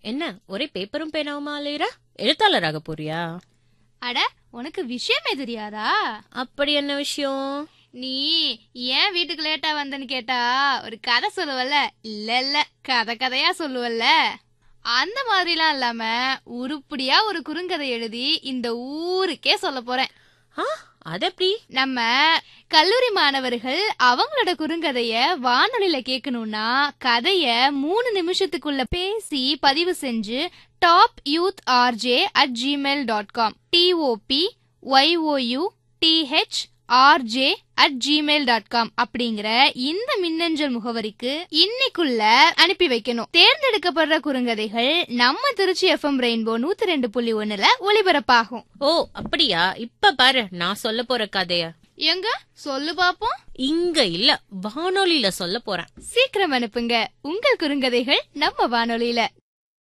என்ன ஒரே பேப்பரும் பேனாவுமா அலையிற எழுத்தாளராக போறியா அட உனக்கு விஷயமே தெரியாதா அப்படி என்ன விஷயம் நீ ஏன் வீட்டுக்கு லேட்டா வந்தன்னு கேட்டா ஒரு கதை சொல்லுவல்ல இல்ல இல்ல கதை கதையா சொல்லுவல்ல அந்த மாதிரிலாம் இல்லாம உருப்படியா ஒரு குறுங்கதை எழுதி இந்த ஊருக்கே சொல்ல போறேன் ஆ அது எப்படி நம்ம கல்லூரி மாணவர்கள் அவங்களோட குறுங்கதைய வானொலியில கேட்கணும்னா கதைய மூணு நிமிஷத்துக்குள்ள பேசி பதிவு செஞ்சு top youth RJ at Gmail dot com T O P Y O U T H RJ at Gmail dot com அப்படிங்கிற இந்த மின்னஞ்சல் முகவரிக்கு இன்னைக்குள்ள அனுப்பி வைக்கணும் தேர்ந்தெடுக்கப்படுற குறுங்கதைகள் நம்ம திருச்சி எஃப்எம் ரெயின்போ நூத்தி ரெண்டு புள்ளி ஒண்ணுல ஒளிபரப்பாகும் ஓ அப்படியா இப்ப பாரு நான் சொல்ல போற கதைய எங்க சொல்லு பாப்போம் இங்க இல்ல வானொலியில சொல்ல போறேன் சீக்கிரம் அனுப்புங்க உங்கள் குறுங்கதைகள் நம்ம வானொலியில